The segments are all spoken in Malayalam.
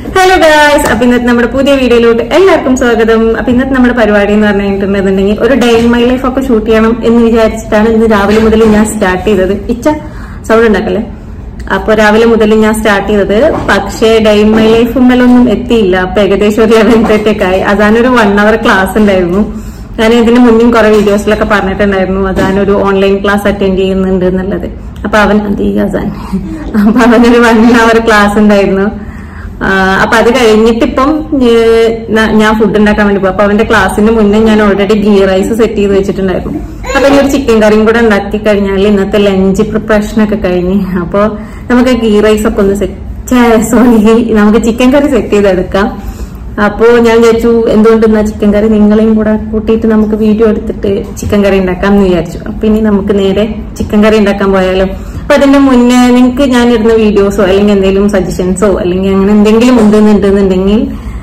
ഹലോ ഗായ്സ് അപ്പൊ ഇന്നത്തെ നമ്മുടെ പുതിയ വീഡിയോയിലോട്ട് എല്ലാവർക്കും സ്വാഗതം അപ്പൊ ഇന്നത്തെ നമ്മുടെ പരിപാടി എന്ന് പറഞ്ഞിട്ടുണ്ടെന്നുണ്ടെങ്കിൽ ഒരു ഡേ ഇൻ മൈ ലൈഫ് ഒക്കെ ഷൂട്ട് ചെയ്യണം എന്ന് വിചാരിച്ചിട്ടാണ് ഇന്ന് രാവിലെ മുതൽ ഞാൻ സ്റ്റാർട്ട് ചെയ്തത് ഇച്ച സൗണ്ട് ഉണ്ടാക്കല്ലേ അപ്പൊ രാവിലെ മുതൽ ഞാൻ സ്റ്റാർട്ട് ചെയ്തത് പക്ഷേ ഡേ ഇൻ മൈ ലൈഫുമ്മലൊന്നും എത്തിയില്ല അപ്പൊ ഏകദേശം ഒരു ലെവൻ തേർട്ടി ഒക്കെ ആയി അതാനൊരു വൺ അവർ ക്ലാസ് ഉണ്ടായിരുന്നു ഞാൻ ഇതിന് മുന്നും കുറെ വീഡിയോസിലൊക്കെ പറഞ്ഞിട്ടുണ്ടായിരുന്നു അതാനൊരു ഓൺലൈൻ ക്ലാസ് അറ്റൻഡ് ചെയ്യുന്നുണ്ട് എന്നുള്ളത് അപ്പൊ അവൻ അതീ അസാൻ അപ്പൊ അവനൊരു വൺ അവർ ക്ലാസ് ഉണ്ടായിരുന്നു ആ, അപ്പൊ അത് കഴിഞ്ഞിട്ടിപ്പം ഏഹ്, ന- ഞാൻ ഫുഡ് ഉണ്ടാക്കാൻ വേണ്ടി പോയി അപ്പൊ അവന്റെ ക്ലാസ്സിന് മുന്നേ ഞാൻ ഓൾറെഡി ഗീ റൈസ് സെറ്റ് ചെയ്ത് വെച്ചിട്ടുണ്ടായിരുന്നു അപ്പൊ ഇനി ഒരു ചിക്കൻ കറിയും കൂടെ ഉണ്ടാക്കി കഴിഞ്ഞാൽ ഇന്നത്തെ ലഞ്ച് പ്രിപ്പറേഷൻ ഒക്കെ കഴിഞ്ഞ് അപ്പൊ നമുക്ക് ഗീ റൈസ് ഒക്കെ ഒന്ന് സെറ്റ് സോറി നമുക്ക് ചിക്കൻ കറി സെറ്റ് ചെയ്തെടുക്കാം അപ്പോ ഞാൻ വിചാരിച്ചു എന്തുകൊണ്ടെന്നാ ചിക്കൻ കറി നിങ്ങളെയും കൂടെ കൂട്ടിയിട്ട് നമുക്ക് വീഡിയോ എടുത്തിട്ട് ചിക്കൻ കറി ഉണ്ടാക്കാം എന്ന് വിചാരിച്ചു അപ്പൊ ഇനി നമുക്ക് നേരെ ചിക്കൻ കറി ഉണ്ടാക്കാൻ പോയാലോ അപ്പൊ അതിന്റെ മുന്നേ നിങ്ങൾക്ക് ഞാൻ ഇടുന്ന വീഡിയോസോ അല്ലെങ്കിൽ എന്തെങ്കിലും സജഷൻസോ അല്ലെങ്കിൽ അങ്ങനെ എന്തെങ്കിലും ഉണ്ടെന്നുണ്ടെന്നുണ്ടെങ്കിൽ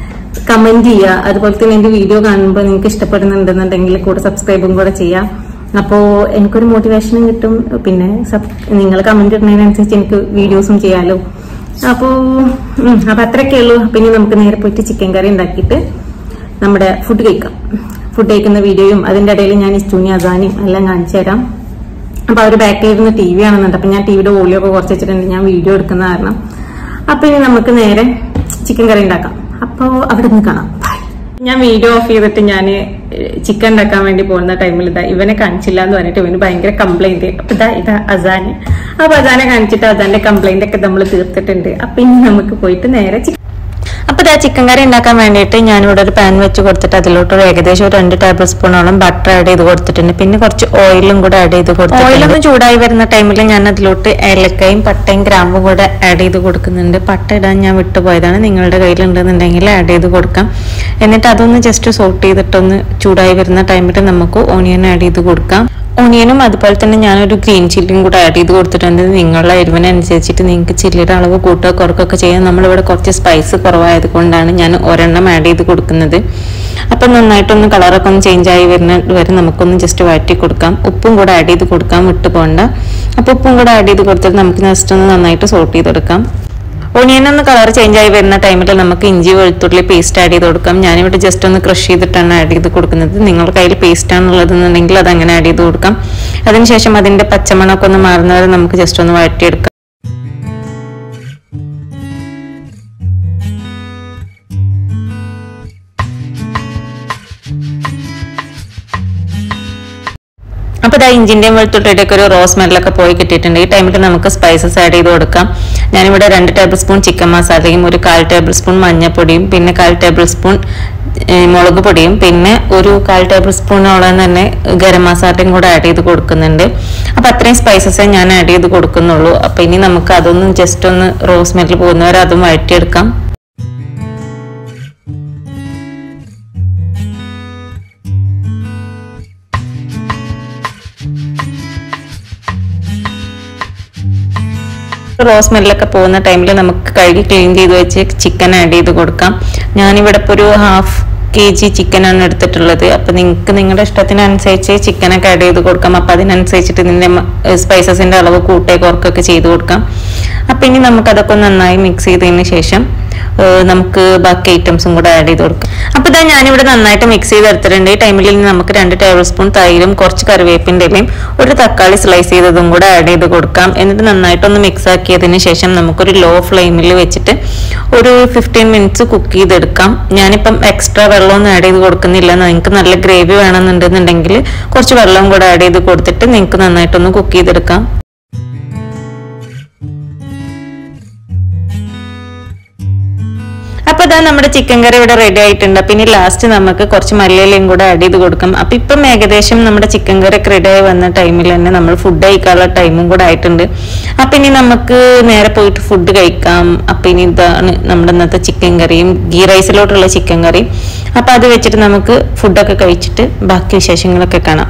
കമന്റ് ചെയ്യുക അതുപോലെ തന്നെ എന്റെ വീഡിയോ കാണുമ്പോൾ നിങ്ങൾക്ക് ഇഷ്ടപ്പെടുന്നുണ്ടെന്നുണ്ടെങ്കിൽ കൂടെ സബ്സ്ക്രൈബും കൂടെ ചെയ്യാം അപ്പോ എനിക്കൊരു മോട്ടിവേഷനും കിട്ടും പിന്നെ നിങ്ങൾ കമന്റ് ഇടുന്നതിനനുസരിച്ച് എനിക്ക് വീഡിയോസും ചെയ്യാലോ അപ്പോ ഉം, അപ്പൊ അത്രയൊക്കെ ഉള്ളൂ അപ്പൊ ഇനി നമുക്ക് നേരെ പോയിട്ട് ചിക്കൻ കറി ഉണ്ടാക്കിയിട്ട് നമ്മുടെ ഫുഡ് കഴിക്കാം ഫുഡ് കഴിക്കുന്ന വീഡിയോയും അതിന്റെ ഇടയിൽ ഞാൻ ഇസ്റ്റൂനി അസാനിയും എല്ലാം കാണിച്ചു തരാം അപ്പൊ അവര് ബാക്കിൽ ഇരുന്ന് ടി വി ആണെന്നുണ്ട് അപ്പൊ ഞാൻ ടിവിയുടെ വോളിയോ ഒക്കെ കുറച്ച് വെച്ചിട്ടുണ്ട് ഞാൻ വീഡിയോ എടുക്കുന്ന കാരണം അപ്പൊ ഇനി നമുക്ക് നേരെ ചിക്കൻ കറി ഉണ്ടാക്കാം അപ്പോ അവിടെ നിന്ന് കാണാം Bye. ഞാൻ വീഡിയോ ഓഫ് ചെയ്തിട്ട് ഞാൻ ചിക്കൻ ഉണ്ടാക്കാൻ വേണ്ടി പോകുന്ന ടൈമിൽ ഇതാ ഇവനെ കാണിച്ചില്ല എന്ന് പറഞ്ഞിട്ട് ഇവന് ഭയങ്കര കംപ്ലൈന്റ് അപ്പൊ ഇതാ ഇതാ അസാന് അപ്പൊ അസാനെ കാണിച്ചിട്ട് അസാന്റെ കംപ്ലൈന്റ് ഒക്കെ നമ്മൾ തീർത്തിട്ടുണ്ട് അപ്പൊ ഇനി നമുക്ക് പോയിട്ട് നേരെ ചിക്കൻ അപ്പൊ ഇതാ ചിക്കൻ കറി ഉണ്ടാക്കാൻ വേണ്ടിയിട്ട് ഞാനിവിടെ ഒരു പാൻ വെച്ച് കൊടുത്തിട്ട് അതിലോട്ട് ഒരു ഏകദേശം ഒരു രണ്ട് ടേബിൾ സ്പൂണോളം ബട്ടർ ആഡ് ചെയ്ത് കൊടുത്തിട്ടുണ്ട് പിന്നെ കുറച്ച് ഓയിലും കൂടെ ആഡ് ചെയ്ത് കൊടുത്തു ഓയിലൊന്ന് ചൂടായി വരുന്ന ടൈമിൽ ഞാൻ അതിലോട്ട് ഏലക്കയും പട്ടയും ഗ്രാമ്പും കൂടെ ആഡ് ചെയ്ത് കൊടുക്കുന്നുണ്ട് പട്ട ഇടാൻ ഞാൻ വിട്ടുപോയതാണ് നിങ്ങളുടെ കയ്യിലുണ്ടെന്നുണ്ടെങ്കിൽ ആഡ് ചെയ്ത് കൊടുക്കാം എന്നിട്ട് അതൊന്ന് ജസ്റ്റ് സോട്ട് ചെയ്തിട്ടൊന്ന് ചൂടായി വരുന്ന ടൈമിൽ നമുക്ക് ഓണിയൻ ആഡ് ചെയ്ത് കൊടുക്കാം ഓണിയനും അതുപോലെ തന്നെ ഞാനൊരു ഗ്രീൻ ചില്ലിയും കൂടെ ആഡ് ചെയ്ത് കൊടുത്തിട്ടുണ്ട് നിങ്ങളുടെ എരിവിനനുസരിച്ചിട്ട് നിങ്ങൾക്ക് ചില്ലിയുടെ അളവ് കൂട്ടുക കുറക്കുകയൊക്കെ ചെയ്യാം നമ്മളിവിടെ കുറച്ച് സ്പൈസ് കുറവായത് കൊണ്ടാണ് ഞാൻ ഒരെണ്ണം ആഡ് ചെയ്ത് കൊടുക്കുന്നത് അപ്പം നന്നായിട്ടൊന്ന് കളറൊക്കെ ഒന്ന് ചേഞ്ച് ആയി വരുന്ന വരെ നമുക്കൊന്ന് ജസ്റ്റ് വഴറ്റി കൊടുക്കാം ഉപ്പും കൂടെ ആഡ് ചെയ്ത് കൊടുക്കാം വിട്ടു പോകണ്ട അപ്പോൾ ഉപ്പും കൂടെ ആഡ് ചെയ്ത് കൊടുത്തിട്ട് നമുക്ക് ജസ്റ്റ് ഒന്ന് നന്നായിട്ട് സോട്ട് ചെയ്തെടുക്കാം ഓണിയൻ ഒന്ന് കളർ ചേഞ്ച് ആയി വരുന്ന ടൈമിൽ നമുക്ക് ഇഞ്ചി വെളുത്തുള്ളി പേസ്റ്റ് ആഡ് ചെയ്ത് കൊടുക്കാം ഞാനിവിടെ ജസ്റ്റ് ഒന്ന് ക്രഷ് ചെയ്തിട്ടാണ് ആഡ് ചെയ്ത് കൊടുക്കുന്നത് നിങ്ങളുടെ കയ്യിൽ പേസ്റ്റ് ആണുള്ളതെന്നുണ്ടെങ്കിൽ അത് അങ്ങനെ ആഡ് ചെയ്ത് കൊടുക്കാം അതിനുശേഷം അതിന്റെ പച്ചമണമൊക്കെ ഒന്ന് മാറുന്നവരെ നമുക്ക് ജസ്റ്റ് ഒന്ന് വഴറ്റിയെടുക്കാം അപ്പൊ ഇതാ ഇഞ്ചിന്റെയും വെളുത്തുള്ളിയുടെ ഒക്കെ ഒരു റോസ് സ്മെല്ലൊക്കെ പോയി കിട്ടിയിട്ടുണ്ട് ഈ ടൈമിൽ നമുക്ക് സ്പൈസസ് ആഡ് ചെയ്ത് കൊടുക്കാം ഞാനിവിടെ രണ്ട് ടേബിൾ സ്പൂൺ ചിക്കൻ മസാലയും ഒരു കാൽ ടേബിൾ സ്പൂൺ മഞ്ഞൾപ്പൊടിയും പിന്നെ കാൽ ടേബിൾ സ്പൂൺ ഏഹ്, മുളക് പൊടിയും പിന്നെ ഒരു കാൽ ടേബിൾ സ്പൂണോളം തന്നെ ഗരം മസാലയും കൂടെ ആഡ് ചെയ്ത് കൊടുക്കുന്നുണ്ട് അപ്പൊ അത്രയും സ്പൈസസേ ഞാൻ ആഡ് ചെയ്ത് കൊടുക്കുന്നുള്ളൂ അപ്പൊ ഇനി നമുക്ക് അതൊന്ന് ജസ്റ്റ് ഒന്ന് റോസ് സ്മെല്ല് പോകുന്നവരെ അതും വഴറ്റിയെടുക്കാം റോസ് സ്മെല്ലൊക്കെ പോകുന്ന ടൈമിൽ നമുക്ക് കഴുകി ക്ലീൻ ചെയ്ത് വെച്ച് ചിക്കൻ ആഡ് ചെയ്ത് കൊടുക്കാം ഞാനിവിടെ ഇപ്പോൾ ഒരു ഹാഫ് കെ ജി ചിക്കനാണ് എടുത്തിട്ടുള്ളത് അപ്പൊ നിങ്ങൾക്ക് നിങ്ങളുടെ ഇഷ്ടത്തിനനുസരിച്ച് ചിക്കനൊക്കെ ആഡ് ചെയ്ത് കൊടുക്കാം അപ്പൊ അതിനനുസരിച്ചിട്ട് ഇതിന്റെ സ്പൈസസിന്റെ അളവ് കൂട്ടേ കുറക്കൊക്കെ ചെയ്ത് കൊടുക്കാം അപ്പൊ ഇനി നമുക്കതൊക്കെ നന്നായി മിക്സ് ചെയ്തതിന് ശേഷം ഏഹ് നമുക്ക് ബാക്കി ഐറ്റംസും കൂടെ ആഡ് ചെയ്ത് കൊടുക്കാം അപ്പൊ ഇതാ ഞാനിവിടെ നന്നായിട്ട് മിക്സ് ചെയ്ത് എടുത്തിട്ടുണ്ട് ഈ ടൈമിൽ ഇനി നമുക്ക് രണ്ട് ടേബിൾ സ്പൂൺ തൈരും കുറച്ച് കറിവേപ്പിന്റെ ഇലയും ഒരു തക്കാളി സ്ലൈസ് ചെയ്തതും കൂടെ ആഡ് ചെയ്ത് കൊടുക്കാം എന്നിട്ട് നന്നായിട്ടൊന്ന് മിക്സ് ആക്കിയതിന് ശേഷം നമുക്കൊരു ലോ ഫ്ലെയിമിൽ വെച്ചിട്ട് ഒരു ഫിഫ്റ്റീൻ മിനിറ്റ്സ് കുക്ക് ചെയ്തെടുക്കാം ഞാനിപ്പം എക്സ്ട്രാ വെള്ളമൊന്നും ആഡ് ചെയ്ത് കൊടുക്കുന്നില്ല നിങ്ങൾക്ക് നല്ല ഗ്രേവി വേണമെന്നുണ്ടെന്നുണ്ടെങ്കിൽ കുറച്ച് വെള്ളം കൂടെ ആഡ് ചെയ്ത് കൊടുത്തിട്ട് നിങ്ങൾക്ക് നന്നായിട്ടൊന്ന് കുക്ക് ചെയ്തെടുക്കാം അപ്പൊ ഇതാ നമ്മുടെ ചിക്കൻ കറി ഇവിടെ റെഡി ആയിട്ടുണ്ട് അപ്പൊ ഇനി ലാസ്റ്റ് നമുക്ക് കുറച്ച് മല്ലിയിലയും കൂടെ ആഡ് ചെയ്ത് കൊടുക്കാം അപ്പൊ ഇപ്പം ഏകദേശം നമ്മുടെ ചിക്കൻ കറി ഒക്കെ റെഡി ആയി വന്ന ടൈമിൽ തന്നെ നമ്മൾ ഫുഡ് കഴിക്കാനുള്ള ടൈമും കൂടെ ആയിട്ടുണ്ട് അപ്പൊ ഇനി നമുക്ക് നേരെ പോയിട്ട് ഫുഡ് കഴിക്കാം അപ്പൊ ഇനി ഇതാണ് നമ്മുടെ ഇന്നത്തെ ചിക്കൻ കറിയും ഗീ റൈസിലോട്ടുള്ള ചിക്കൻ കറിയും അപ്പൊ അത് വെച്ചിട്ട് നമുക്ക് ഫുഡൊക്കെ കഴിച്ചിട്ട് ബാക്കി വിശേഷങ്ങളൊക്കെ കാണാം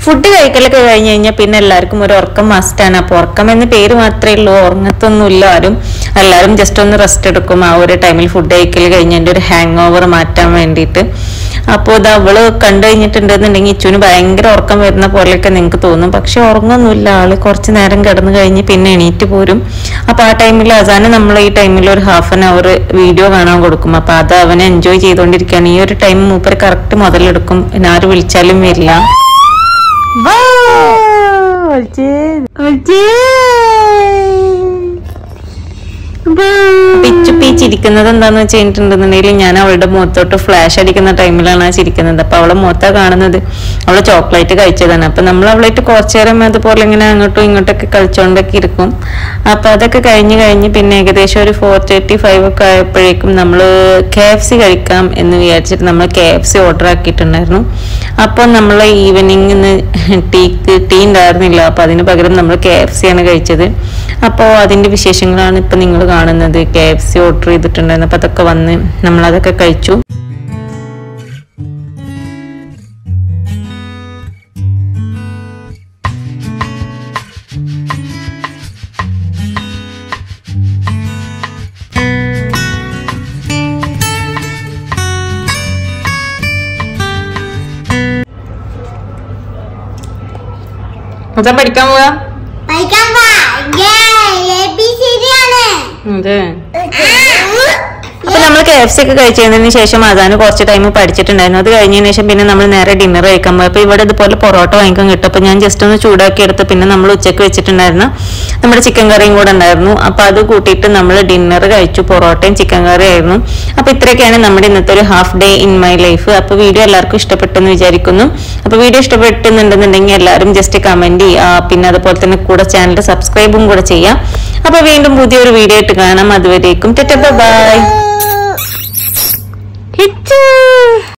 ഫുഡ് കഴിക്കലൊക്കെ കഴിഞ്ഞ് കഴിഞ്ഞാൽ പിന്നെ എല്ലാവർക്കും ഒരു ഉറക്കം മസ്റ്റാണ് അപ്പോൾ ഉറക്കം എന്ന പേര് മാത്രമേ ഉള്ളൂ ഉറങ്ങത്തൊന്നുമില്ല ആരും എല്ലാവരും ജസ്റ്റ് ഒന്ന് റെസ്റ്റ് എടുക്കും ആ ഒരു ടൈമിൽ ഫുഡ് കഴിക്കൽ കഴിഞ്ഞതിൻ്റെ ഒരു ഹാങ് ഓവർ മാറ്റാൻ വേണ്ടിയിട്ട് അപ്പോൾ ഇത് അവള് കണ്ടു കഴിഞ്ഞിട്ടുണ്ടെന്നുണ്ടെങ്കിൽ ഇച്ചുവിന് ഭയങ്കര ഉറക്കം വരുന്ന പോലെയൊക്കെ നിങ്ങൾക്ക് തോന്നും പക്ഷെ ഉറങ്ങൊന്നുമില്ല ആള് കുറച്ച് നേരം കിടന്നു കഴിഞ്ഞ് പിന്നെ എണീറ്റ് പോരും അപ്പോൾ ആ ടൈമിൽ അവസാനം നമ്മൾ ഈ ടൈമിൽ ഒരു ഹാഫ് ആൻ അവർ വീഡിയോ കാണാൻ കൊടുക്കും അപ്പോൾ അത് അവനെ എൻജോയ് ചെയ്തുകൊണ്ടിരിക്കുകയാണ് ഈ ഒരു ടൈം മൂപ്പർ കറക്റ്റ് മുതലെടുക്കും പിന്നെ ആര് വിളിച്ചാലും വരില്ല പിച്ചു പീ ചിരിക്കുന്നത് എന്താന്ന് വെച്ച് കഴിഞ്ഞിട്ടുണ്ടെന്നുണ്ടെങ്കിൽ ഞാൻ അവളുടെ മുഖത്തോട്ട് ഫ്ലാഷ് അടിക്കുന്ന ടൈമിലാണ് ആ ചിരിക്കുന്നത് അപ്പൊ അവളെ മുഖത്താ കാണുന്നത് അവള് ചോക്ലേറ്റ് കഴിച്ചതാണ് അപ്പൊ നമ്മൾ അവളായിട്ട് കുറച്ചു നേരം അതുപോലെ ഇങ്ങനെ അങ്ങോട്ടും ഇങ്ങോട്ടൊക്കെ കളിച്ചോണ്ടൊക്കെ ഇരിക്കും അപ്പൊ അതൊക്കെ കഴിഞ്ഞ് കഴിഞ്ഞ് പിന്നെ ഏകദേശം ഒരു ഫോർ തേർട്ടി ഫൈവ് ഒക്കെ ആയപ്പോഴേക്കും നമ്മൾ കെ എഫ് സി കഴിക്കാം എന്ന് വിചാരിച്ചിട്ട് നമ്മൾ കെ എഫ് സി ഓർഡർ ആക്കിയിട്ടുണ്ടായിരുന്നു അപ്പോൾ നമ്മൾ ഈവനിങ് ടീക്ക് ടീ ഉണ്ടായിരുന്നില്ല അപ്പൊ അതിന് പകരം നമ്മൾ കെ എഫ് സി ആണ് കഴിച്ചത് അപ്പോൾ അതിന്റെ വിശേഷങ്ങളാണ് ഇപ്പൊ നിങ്ങൾ കാണുന്നത് കെ എഫ് സി ഓർഡർ ചെയ്തിട്ടുണ്ടായിരുന്നു അപ്പൊ അതൊക്കെ വന്ന് നമ്മൾ അതൊക്കെ കഴിച്ചു അതാ പഠിക്കാൻ പോവാ പഠിക്കാൻ പോവാ. Yay, ABCD ആണ്. അതെ അപ്പൊ നമ്മൾ കെ എഫ് സി ഒക്കെ കഴിച്ചതിന് ശേഷം അതാണ് കുറച്ച് ടൈം പഠിച്ചിട്ടുണ്ടായിരുന്നു അത് കഴിഞ്ഞതിന് ശേഷം പിന്നെ നമ്മൾ നേരെ ഡിന്നർ കഴിക്കാൻ പോയി അപ്പൊ ഇവിടെ ഇതുപോലെ പൊറോട്ട വാങ്ങിക്കാൻ കിട്ടും അപ്പൊ ഞാൻ ജസ്റ്റ് ഒന്ന് ചൂടാക്കി എടുത്ത് പിന്നെ നമ്മൾ ഉച്ചക്ക് വെച്ചിട്ടുണ്ടായിരുന്നു നമ്മുടെ ചിക്കൻ കറിയും കൂടെ ഉണ്ടായിരുന്നു അപ്പൊ അത് കൂട്ടിയിട്ട് നമ്മൾ ഡിന്നർ കഴിച്ചു പൊറോട്ടയും ചിക്കൻ കറിയും ആയിരുന്നു അപ്പൊ ഇത്രയൊക്കെയാണ് നമ്മുടെ ഇന്നത്തെ ഒരു half day in my life അപ്പൊ വീഡിയോ എല്ലാവർക്കും ഇഷ്ടപ്പെട്ടെന്ന് വിചാരിക്കുന്നു അപ്പൊ വീഡിയോ ഇഷ്ടപ്പെട്ടുന്നുണ്ടെന്നുണ്ടെങ്കിൽ എല്ലാവരും ജസ്റ്റ് കമന്റ് ചെയ്യുക പിന്നെ അതുപോലെ തന്നെ കൂടെ ചാനൽ സബ്സ്ക്രൈബും കൂടെ ചെയ്യാം അപ്പൊ വീണ്ടും പുതിയൊരു വീഡിയോ ആയിട്ട് കാണാം അതുവരേക്കും ബൈ ഹിച്ചു